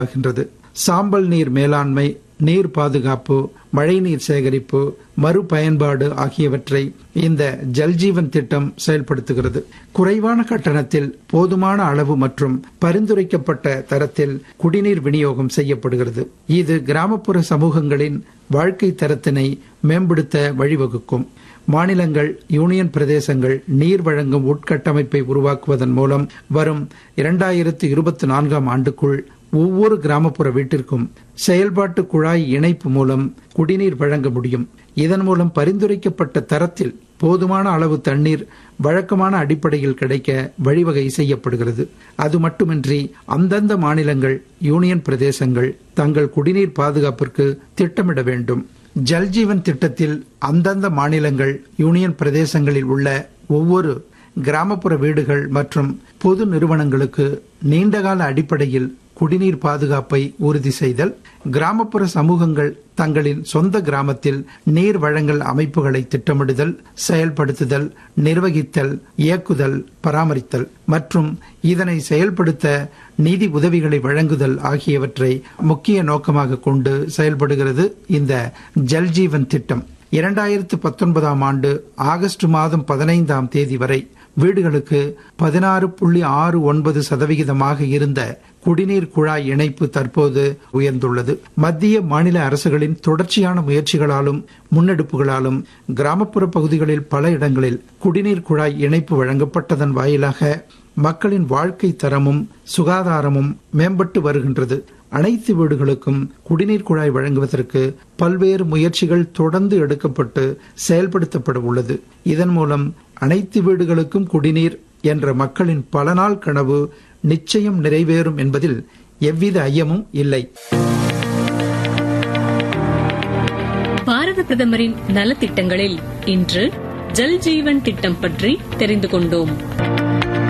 ஆகின்றது சாம்பல் நீர் மேலாண்மை நீர் பாதுகாப்பு மழைநீர் சேகரிப்பு மறுபயன்பாடு ஆகியவற்றை இந்த ஜல்ஜீவன் திட்டம் செயல்படுத்துகிறது குறைவான கட்டணத்தில் போதுமான அளவு மற்றும் பரிந்துரைக்கப்பட்ட தரத்தில் குடிநீர் விநியோகம் செய்யப்படுகிறது இது கிராமப்புற சமூகங்களின் வாழ்க்கை தரத்தினை மேம்படுத்த வழிவகுக்கும் மாநிலங்கள் யூனியன் பிரதேசங்கள் நீர் வழங்கும் உட்கட்டமைப்பை உருவாக்குவதன் மூலம் வரும் இரண்டாயிரத்து இருபத்தி நான்காம் ஆண்டுக்குள் ஒவ்வொரு கிராமப்புற வீட்டிற்கும் செயல்பாட்டு குழாய் இணைப்பு மூலம் குடிநீர் வழங்க முடியும் இதன் மூலம் பரிந்துரைக்கப்பட்ட தரத்தில் போதுமான அளவு தண்ணீர் வழக்கமான அடிப்படையில் கிடைக்க வழிவகை செய்யப்படுகிறது அது மட்டுமின்றி அந்தந்த மாநிலங்கள் யூனியன் பிரதேசங்கள் தங்கள் குடிநீர் பாதுகாப்பிற்கு திட்டமிட வேண்டும் ஜல்ஜீவன் திட்டத்தில் அந்தந்த மாநிலங்கள் யூனியன் பிரதேசங்களில் உள்ள ஒவ்வொரு கிராமப்புற வீடுகள் மற்றும் பொது நிறுவனங்களுக்கு நீண்டகால அடிப்படையில் குடிநீர் பாதுகாப்பை உறுதி செய்தல் கிராமப்புற சமூகங்கள் தங்களின் சொந்த கிராமத்தில் நீர் வழங்கல் அமைப்புகளை திட்டமிடுதல் செயல்படுத்துதல் நிர்வகித்தல் இயக்குதல் பராமரித்தல் மற்றும் இதனை செயல்படுத்த நிதி உதவிகளை வழங்குதல் ஆகியவற்றை முக்கிய நோக்கமாக கொண்டு செயல்படுகிறது இந்த ஜல்ஜீவன் திட்டம் இரண்டாயிரத்து பத்தொன்பதாம் ஆண்டு ஆகஸ்ட் மாதம் பதினைந்தாம் தேதி வரை வீடுகளுக்கு பதினாறு புள்ளி ஆறு ஒன்பது சதவிகிதமாக இருந்த குடிநீர் குழாய் இணைப்பு தற்போது உயர்ந்துள்ளது மத்திய மாநில அரசுகளின் தொடர்ச்சியான முயற்சிகளாலும் முன்னெடுப்புகளாலும் கிராமப்புற பகுதிகளில் பல இடங்களில் குடிநீர் குழாய் இணைப்பு வழங்கப்பட்டதன் வாயிலாக மக்களின் வாழ்க்கை தரமும் சுகாதாரமும் மேம்பட்டு வருகின்றது அனைத்து வீடுகளுக்கும் குடிநீர் குழாய் வழங்குவதற்கு பல்வேறு முயற்சிகள் தொடர்ந்து எடுக்கப்பட்டு செயல்படுத்தப்பட உள்ளது இதன் மூலம் அனைத்து வீடுகளுக்கும் குடிநீர் என்ற மக்களின் பல நாள் கனவு நிச்சயம் நிறைவேறும் என்பதில் எவ்வித ஐயமும் இல்லை பாரத பிரதமரின் நலத்திட்டங்களில் இன்று ஜல் ஜீவன் திட்டம் பற்றி தெரிந்து கொண்டோம்